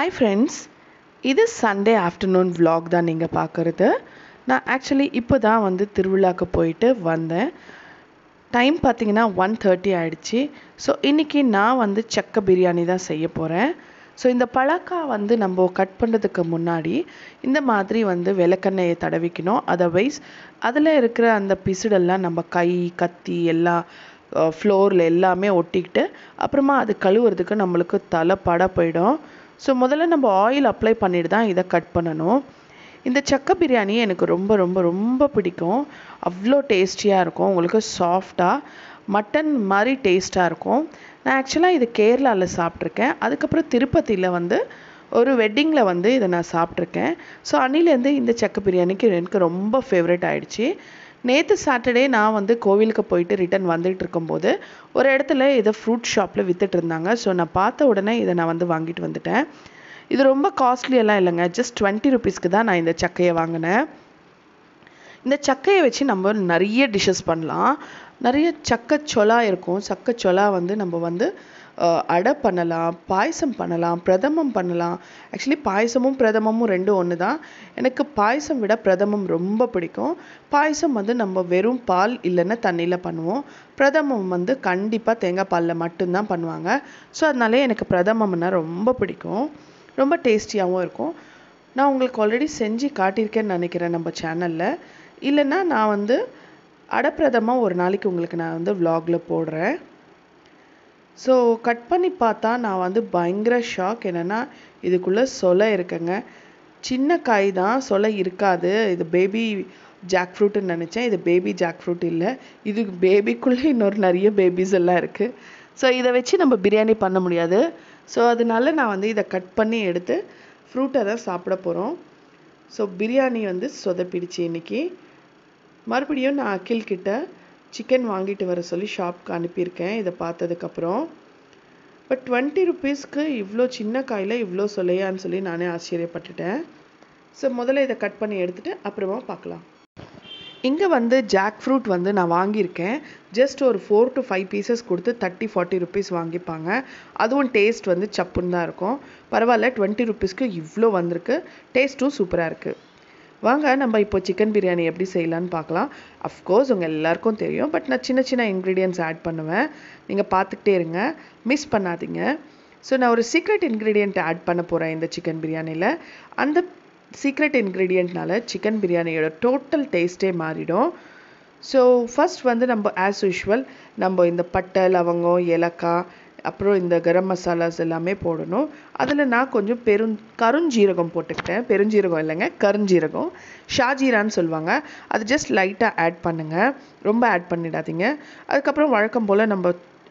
hi friends இது Sunday afternoon vlog தான் நீங்கள் பார்க்குறது நான் ஆக்சுவலி இப்போ தான் வந்து திருவிழாக்கு போயிட்டு வந்தேன் டைம் பார்த்தீங்கன்னா ஒன் தேர்ட்டி ஆயிடுச்சு ஸோ இன்றைக்கி நான் வந்து சக்க பிரியாணி தான் செய்ய போகிறேன் ஸோ இந்த பழக்கா வந்து நம்ம கட் பண்ணுறதுக்கு முன்னாடி இந்த மாதிரி வந்து விளக்கெண்ணெயை தடவிக்கணும் அதர்வைஸ் அதில் இருக்கிற அந்த பிசுடெல்லாம் நம்ம கை கத்தி எல்லா ஃப்ளோரில் எல்லாமே ஒட்டிக்கிட்டு அப்புறமா அது கழுவுறதுக்கு நம்மளுக்கு தலை பட போயிடும் ஸோ முதல்ல நம்ம ஆயில் அப்ளை பண்ணிட்டு தான் இதை கட் பண்ணணும் இந்த சக்க பிரியாணி எனக்கு ரொம்ப ரொம்ப ரொம்ப பிடிக்கும் அவ்வளோ டேஸ்டியாக இருக்கும் உங்களுக்கு சாஃப்டாக மட்டன் மாதிரி டேஸ்ட்டாக இருக்கும் நான் ஆக்சுவலாக இது கேரளாவில் சாப்பிட்ருக்கேன் அதுக்கப்புறம் திருப்பதியில் வந்து ஒரு வெட்டிங்கில் வந்து இதை நான் சாப்பிட்ருக்கேன் ஸோ அன்னிலேருந்து இந்த சக்க பிரியாணிக்கு எனக்கு ரொம்ப ஃபேவரட் ஆயிடுச்சு நேற்று சாட்டர்டே நான் வந்து கோவிலுக்கு போயிட்டு ரிட்டன் வந்துட்டு இருக்கும்போது ஒரு இடத்துல இதை ஃப்ரூட் ஷாப்பில் வித்துட்டு இருந்தாங்க ஸோ நான் பார்த்த உடனே இதை நான் வந்து வாங்கிட்டு வந்துட்டேன் இது ரொம்ப காஸ்ட்லி எல்லாம் இல்லைங்க ஜஸ்ட் டுவெண்ட்டி ருபீஸ்க்கு தான் நான் இந்த சக்கையை வாங்கினேன் இந்த சக்கையை வச்சு நம்ம நிறைய டிஷ்ஷஸ் பண்ணலாம் நிறைய சக்க சொலா இருக்கும் சக்க சொலா வந்து நம்ம வந்து அஹ், அடை பண்ணலாம் பாயசம் பண்ணலாம் பிரதமம் பண்ணலாம் ஆக்சுவலி பாயசமும் பிரதமமும் ரெண்டும் ஒன்று தான் எனக்கு பாயசம் விட பிரதமம் ரொம்ப பிடிக்கும் பாயசம் வந்து நம்ம வெறும் பால் இல்லைன்னா தண்ணியில் பண்ணுவோம் பிரதமம் வந்து கண்டிப்பாக தேங்காய் பாலில் மட்டும்தான் பண்ணுவாங்க ஸோ அதனாலே எனக்கு பிரதமம்னா ரொம்ப பிடிக்கும் ரொம்ப டேஸ்டியாகவும் இருக்கும் நான் உங்களுக்கு ஆல்ரெடி செஞ்சு காட்டியிருக்கேன்னு நினைக்கிறேன் நம்ம சேனலில் இல்லைன்னா நான் வந்து அடப்பிரதமாக ஒரு நாளைக்கு உங்களுக்கு நான் வந்து vlogல போடுறேன் ஸோ கட் பண்ணி பார்த்தா நான் வந்து பயங்கர ஷாக் என்னென்னா இதுக்குள்ளே சொலை இருக்குங்க சின்ன காய் தான் சொலை இருக்காது இது பேபி ஜாக் ஃப்ரூட்டுன்னு நினச்சேன் இது பேபி ஜாக் ஃப்ரூட் இல்லை இது பேபிக்குள்ளே இன்னொரு நிறைய பேபிஸ் எல்லாம் இருக்குது ஸோ இதை வச்சு நம்ம பிரியாணி பண்ண முடியாது ஸோ அதனால நான் வந்து இதை கட் பண்ணி எடுத்து ஃப்ரூட்டை தான் சாப்பிட போகிறோம் ஸோ பிரியாணி வந்து சொதப்பிடுச்சு இன்னைக்கு மறுபடியும் நான் அகில் கிட்ட சிக்கன் வாங்கிட்டு வர சொல்லி ஷாப்க்கு அனுப்பியிருக்கேன் இதை பார்த்ததுக்கப்புறம் பட் டுவெண்ட்டி ருபீஸ்க்கு இவ்வளோ சின்ன காயில் இவ்வளோ சொலையான்னு சொல்லி நானே ஆச்சரியப்பட்டுட்டேன் ஸோ முதல்ல இதை கட் பண்ணி எடுத்துட்டு அப்புறமா பார்க்கலாம் இங்கே வந்து ஜாக் ஃப்ரூட் வந்து நான் வாங்கியிருக்கேன் ஜஸ்ட் ஒரு ஃபோர் டு ஃபைவ் பீசஸ் கொடுத்து தேர்ட்டி ஃபார்ட்டி ருபீஸ் வாங்கிப்பாங்க அதுவும் டேஸ்ட் வந்து சப்புன்னு தான் இருக்கும் பரவாயில்ல டுவெண்ட்டி ருபீஸ்க்கு இவ்வளோ வந்திருக்கு டேஸ்ட்டும் சூப்பராக இருக்குது வாங்க நம்ம இப்போ சிக்கன் பிரியாணி எப்படி செய்யலான்னு பார்க்கலாம் அஃப்கோர்ஸ் உங்கள் எல்லாருக்கும் தெரியும் பட் நான் சின்ன சின்ன இன்க்ரீடியன்ஸ் ஆட் பண்ணுவேன் நீங்கள் பார்த்துக்கிட்டே இருங்க மிஸ் பண்ணாதீங்க ஸோ நான் ஒரு சீக்ரெட் இன்க்ரீடியன்ட் ஆட் பண்ண போகிறேன் இந்த சிக்கன் பிரியாணியில் அந்த சீக்ரெட் இன்க்ரீடியண்ட்னால சிக்கன் பிரியாணியோட டோட்டல் டேஸ்ட்டே மாறிடும் ஸோ ஃபர்ஸ்ட் வந்து நம்ம ஆஸ் யூஷுவல் நம்ம இந்த பட்டை லவங்கம் ஏலக்காய் அப்புறம் இந்த கரம் மசாலாஸ் எல்லாமே போடணும் அதில் நான் கொஞ்சம் பெரும் கருஞ்சீரகம் போட்டுக்கிட்டேன் பெருஞ்சீரகம் இல்லைங்க கருஞ்சீரகம் ஷாஜீரான்னு சொல்லுவாங்க அது ஜஸ்ட் லைட்டாக ஆட் பண்ணுங்கள் ரொம்ப ஆட் பண்ணிடாதீங்க அதுக்கப்புறம் வழக்கம் போல் நம்ம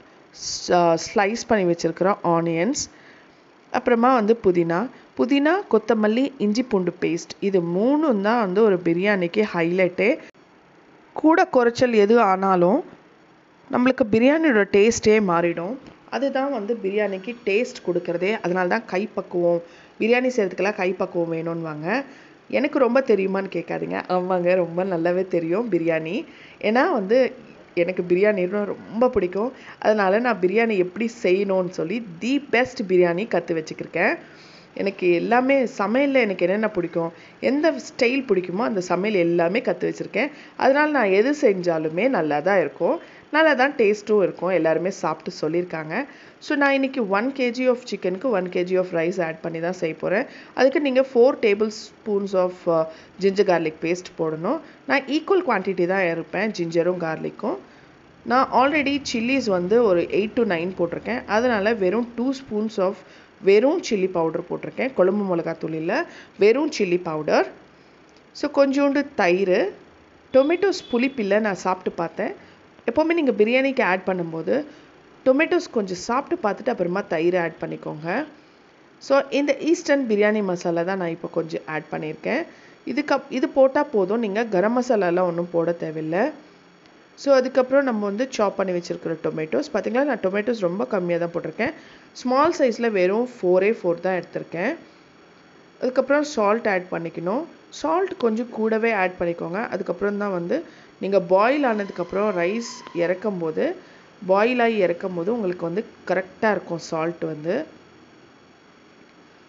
ஸ்லைஸ் பண்ணி வச்சுருக்கிறோம் ஆனியன்ஸ் அப்புறமா வந்து புதினா புதினா கொத்தமல்லி இஞ்சி பூண்டு பேஸ்ட் இது மூணும் தான் வந்து ஒரு பிரியாணிக்கு ஹைலைட்டே கூட குறைச்சல் எது ஆனாலும் நம்மளுக்கு பிரியாணியோட டேஸ்ட்டே மாறிடும் அதுதான் வந்து பிரியாணிக்கு டேஸ்ட் கொடுக்கறதே அதனால தான் கைப்பக்குவம் பிரியாணி செய்கிறதுக்கெல்லாம் கைப்பக்குவம் வேணும்னுவாங்க எனக்கு ரொம்ப தெரியுமான்னு கேட்காதீங்க ஆமாங்க ரொம்ப நல்லாவே தெரியும் பிரியாணி ஏன்னா வந்து எனக்கு பிரியாணின்னு ரொம்ப பிடிக்கும் அதனால நான் பிரியாணி எப்படி செய்யணும்னு சொல்லி தி பெஸ்ட் பிரியாணி கற்று வச்சுக்கிருக்கேன் எனக்கு எல்லாமே சமையலில் எனக்கு என்னென்ன பிடிக்கும் எந்த ஸ்டைல் பிடிக்குமோ அந்த சமையல் எல்லாமே கற்று வச்சுருக்கேன் அதனால நான் எது செஞ்சாலுமே நல்லா தான் இருக்கும் நல்லா தான் டேஸ்ட்டும் இருக்கும் எல்லாருமே சாப்பிட்டு சொல்லியிருக்காங்க ஸோ நான் இன்னைக்கு ஒன் கேஜி ஆஃப் சிக்கனுக்கு one KG of rice add பண்ணி தான் செய்ய போகிறேன் அதுக்கு நீங்கள் four table spoons of ginger garlic paste போடணும் நான் ஈக்குவல் குவான்டிட்டி தான் இருப்பேன் ஜிஞ்சரும் கார்லிக்கும் நான் ஆல்ரெடி சில்லிஸ் வந்து ஒரு எயிட் டு நைன் போட்டிருக்கேன் அதனால் வெறும் டூ ஸ்பூன்ஸ் ஆஃப் வெறும் சில்லி பவுடர் போட்டிருக்கேன் குழம்பு மிளகாத்தூள் இல்லை வெறும் சில்லி பவுடர் ஸோ கொஞ்சோண்டு தயிர் டொமேட்டோஸ் புளிப்பில்லை நான் சாப்பிட்டு பார்த்தேன் எப்போவுமே நீங்கள் பிரியாணிக்கு ஆட் பண்ணும்போது டொமேட்டோஸ் கொஞ்சம் சாப்பிட்டு பார்த்துட்டு அப்புறமா தயிர் ஆட் பண்ணிக்கோங்க ஸோ இந்த ஈஸ்டர்ன் பிரியாணி மசாலா தான் நான் இப்போ கொஞ்சம் ஆட் பண்ணியிருக்கேன் இதுக்கு இது போட்டால் போதும் நீங்கள் கரம் மசாலாலாம் ஒன்றும் போட தேவையில்லை ஸோ அதுக்கப்புறம் நம்ம வந்து சாப் பண்ணி வச்சுருக்கிற டொமேட்டோஸ் பார்த்தீங்களா நான் டொமேட்டோஸ் ரொம்ப கம்மியாக தான் போட்டிருக்கேன் ஸ்மால் சைஸில் வெறும் ஃபோரே ஃபோர் தான் எடுத்திருக்கேன் அதுக்கப்புறம் சால்ட் ஆட் பண்ணிக்கணும் சால்ட் கொஞ்சம் கூடவே ஆட் பண்ணிக்கோங்க அதுக்கப்புறம் தான் வந்து நீங்கள் பாயில் ஆனதுக்கப்புறம் ரைஸ் இறக்கும் போது பாயில் ஆகி இறக்கும் போது உங்களுக்கு வந்து கரெக்டாக இருக்கும் சால்ட் வந்து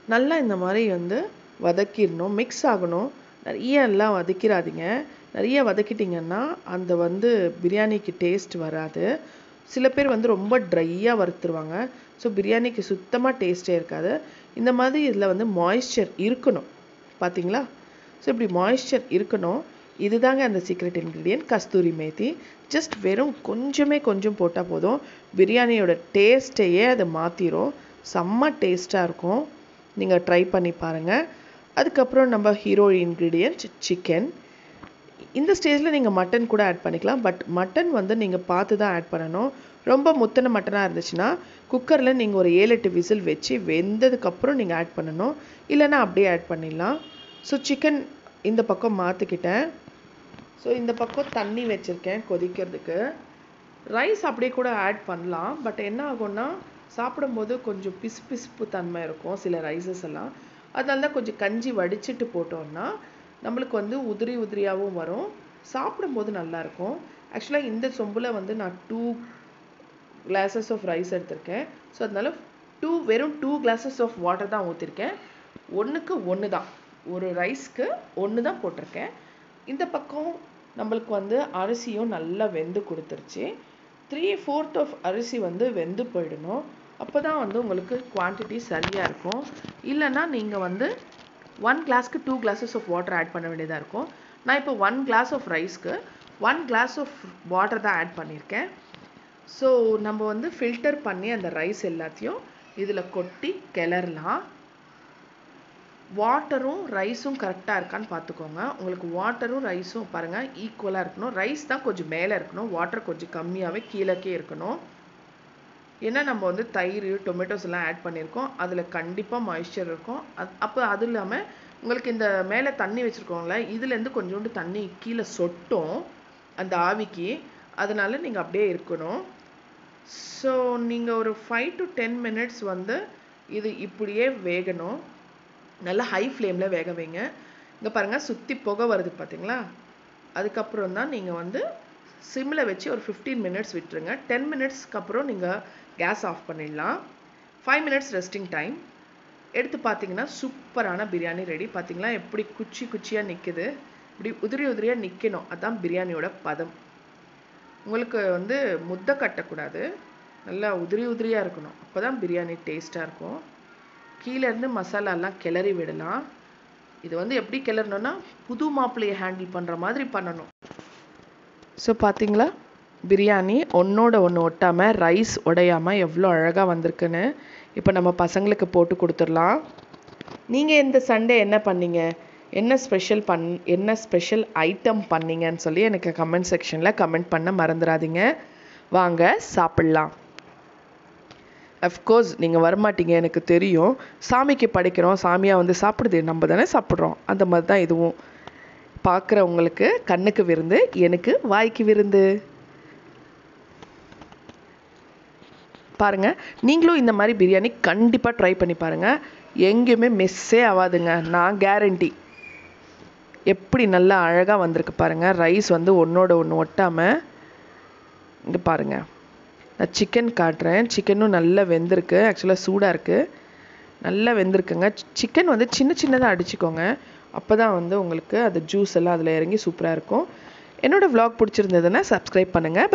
நல்லா இந்த மாதிரி வந்து வதக்கிடணும் மிக்ஸ் ஆகணும் நிறைய எல்லாம் வதக்கிடாதீங்க நிறைய வதக்கிட்டிங்கன்னா அந்த வந்து பிரியாணிக்கு டேஸ்ட் வராது சில பேர் வந்து ரொம்ப ட்ரையாக வறுத்துருவாங்க ஸோ பிரியாணிக்கு சுத்தமாக டேஸ்ட்டே இருக்காது இந்த மாதிரி இதில் வந்து மாய்ஸ்சர் இருக்கணும் பார்த்தீங்களா ஸோ இப்படி மாய்ஸ்சர் இருக்கணும் இதுதாங்க அந்த secret ingredient kasthuri methi just வெறும் கொஞ்சமே கொஞ்சம் போட்டால் போதும் பிரியாணியோட டேஸ்ட்டையே அதை மாற்றிடும் செம்ம டேஸ்ட்டாக இருக்கும் நீங்கள் ட்ரை பண்ணி பாருங்கள் அதுக்கப்புறம் நம்ம ஹீரோ இன்க்ரீடியன்ட் சிக்கன் இந்த ஸ்டேஜில் நீங்கள் மட்டன் கூட ஆட் பண்ணிக்கலாம் பட் மட்டன் வந்து நீங்கள் பார்த்து தான் ஆட் பண்ணணும் ரொம்ப முத்தின மட்டனாக இருந்துச்சுன்னா குக்கரில் நீங்கள் ஒரு ஏழு எட்டு விசில் வச்சு வெந்ததுக்கப்புறம் நீங்கள் ஆட் பண்ணணும் இல்லைன்னா அப்படியே ஆட் பண்ணிடலாம் ஸோ சிக்கன் இந்த பக்கம் மாற்றிக்கிட்டேன் ஸோ இந்த பக்கம் தண்ணி வச்சுருக்கேன் கொதிக்கிறதுக்கு ரைஸ் அப்படியே கூட ஆட் பண்ணலாம் பட் என்ன ஆகும்னா சாப்பிடும்போது கொஞ்சம் பிசு பிசுப்பு தன்மை இருக்கும் சில ரைஸஸ் எல்லாம் அதனால தான் கொஞ்சம் கஞ்சி வடிச்சிட்டு போட்டோம்னா நம்மளுக்கு வந்து உதிரி உதிரியாகவும் வரும் சாப்பிடும்போது நல்லாயிருக்கும் ஆக்சுவலாக இந்த சொம்பில் வந்து நான் டூ கிளாஸஸ் ஆஃப் ரைஸ் எடுத்திருக்கேன் ஸோ அதனால டூ வெறும் டூ கிளாஸஸ் ஆஃப் வாட்டர் தான் ஊற்றிருக்கேன் ஒன்றுக்கு ஒன்று தான் ஒரு ரைஸ்க்கு ஒன்று தான் போட்டிருக்கேன் இந்த பக்கம் நம்மளுக்கு வந்து அரிசியும் நல்லா வெந்து கொடுத்துருச்சு த்ரீ ஃபோர்த் ஆஃப் அரிசி வந்து வெந்து போயிடணும் அப்போ தான் வந்து உங்களுக்கு குவான்டிட்டி சரியாக இருக்கும் இல்லைன்னா நீங்கள் வந்து ஒன் கிளாஸ்க்கு two glasses of water add பண்ண வேண்டியதாக இருக்கும் நான் இப்போ ஒன் கிளாஸ் ஆஃப் ரைஸ்க்கு ஒன் கிளாஸ் ஆஃப் வாட்டர் தான் ஆட் பண்ணியிருக்கேன் ஸோ நம்ம வந்து ஃபில்டர் பண்ணி அந்த ரைஸ் எல்லாத்தையும் இதில் கொட்டி கிளறலாம் வாட்டரும் ரைஸும் கரெக்டாக இருக்கான்னு பார்த்துக்கோங்க உங்களுக்கு வாட்டரும் ரைஸும் பாருங்கள் ஈக்குவலாக இருக்கணும் ரைஸ் தான் கொஞ்சம் மேலே இருக்கணும் வாட்டர் கொஞ்சம் கம்மியாகவே கீழக்கே இருக்கணும் ஏன்னா நம்ம வந்து தயிர் டொமேட்டோஸ் எல்லாம் ஆட் பண்ணியிருக்கோம் அதில் கண்டிப்பாக மாய்ஸ்சர் இருக்கும் அது அப்போ அது இல்லாமல் உங்களுக்கு இந்த மேலே தண்ணி வச்சுருக்கோங்களே இதுலேருந்து கொஞ்சோண்டு தண்ணி கீழே சொட்டும் அந்த ஆவிக்கு அதனால நீங்கள் அப்படியே இருக்கணும் ஸோ நீங்கள் ஒரு ஃபைவ் டு டென் மினிட்ஸ் வந்து இது இப்படியே வேகணும் நல்லா ஹை ஃப்ளேமில் வேக வைங்க இங்கே பாருங்கள் சுற்றி புகை வருது பார்த்தீங்களா அதுக்கப்புறம் தான் நீங்கள் வந்து சிம்மில் வச்சு ஒரு ஃபிஃப்டீன் மினிட்ஸ் விட்டுருங்க டென் மினிட்ஸ்க்கு அப்புறம் நீங்கள் கேஸ் ஆஃப் பண்ணிடலாம் ஃபைவ் மினிட்ஸ் ரெஸ்டிங் டைம் எடுத்து பார்த்தீங்கன்னா சூப்பரான பிரியாணி ரெடி பார்த்தீங்களா எப்படி குச்சி குச்சியாக நிற்குது இப்படி உதிரி உதிரியாக நிற்கணும் அதுதான் பிரியாணியோட பதம் உங்களுக்கு வந்து முத்தை கட்டக்கூடாது நல்லா உதிரி உதிரியாக இருக்கணும் அப்போ தான் பிரியாணி டேஸ்ட்டாக இருக்கும் கீழேருந்து மசாலாலாம் கிளறி விடலாம் இது வந்து எப்படி கிளறணும்னா புது மாப்பிள்ளையை ஹேண்டில் பண்ணுற மாதிரி பண்ணணும் ஸோ பார்த்தீங்களா பிரியாணி ஒன்றோட ஒன்று ஒட்டாமல் ரைஸ் உடையாமல் எவ்வளோ அழகாக வந்திருக்குன்னு இப்போ நம்ம பசங்களுக்கு போட்டு கொடுத்துடலாம் நீங்கள் இந்த சண்டே என்ன பண்ணீங்க என்ன ஸ்பெஷல் பண் என்ன ஸ்பெஷல் ஐட்டம் பண்ணீங்கன்னு சொல்லி எனக்கு கமெண்ட் செக்ஷனில் கமெண்ட் பண்ண மறந்துடாதீங்க வாங்க சாப்பிட்லாம் அஃப்கோர்ஸ் நீங்கள் வரமாட்டீங்க எனக்கு தெரியும் சாமிக்கு படைக்கிறோம் சாமியாக வந்து சாப்பிடுது நம்ம தானே சாப்பிட்றோம் அந்த மாதிரி தான் இதுவும் பார்க்குறவங்களுக்கு கண்ணுக்கு விருந்து எனக்கு வாய்க்கு விருந்து பாருங்கள் நீங்களும் இந்த மாதிரி பிரியாணி கண்டிப்பாக ட்ரை பண்ணி பாருங்கள் எங்கேயுமே மிஸ்ஸே ஆகாதுங்க நான் கேரண்டி எப்படி நல்லா அழகாக வந்திருக்கு பாருங்கள் ரைஸ் வந்து ஒன்றோட ஒன்று ஒட்டாமல் இங்கே பாருங்கள் நான் சிக்கன் காட்டுறேன் சிக்கனும் நல்லா வெந்திருக்கு ஆக்சுவலாக சூடாக இருக்குது நல்லா வெந்திருக்குங்க சிக்கன் வந்து சின்ன சின்னதாக அடிச்சுக்கோங்க அப்போ தான் வந்து உங்களுக்கு அது ஜூஸ் எல்லாம் அதில் இறங்கி சூப்பராக இருக்கும் என்னோடய vlog பிடிச்சிருந்ததுன்னா சப்ஸ்கிரைப் பண்ணுங்கள்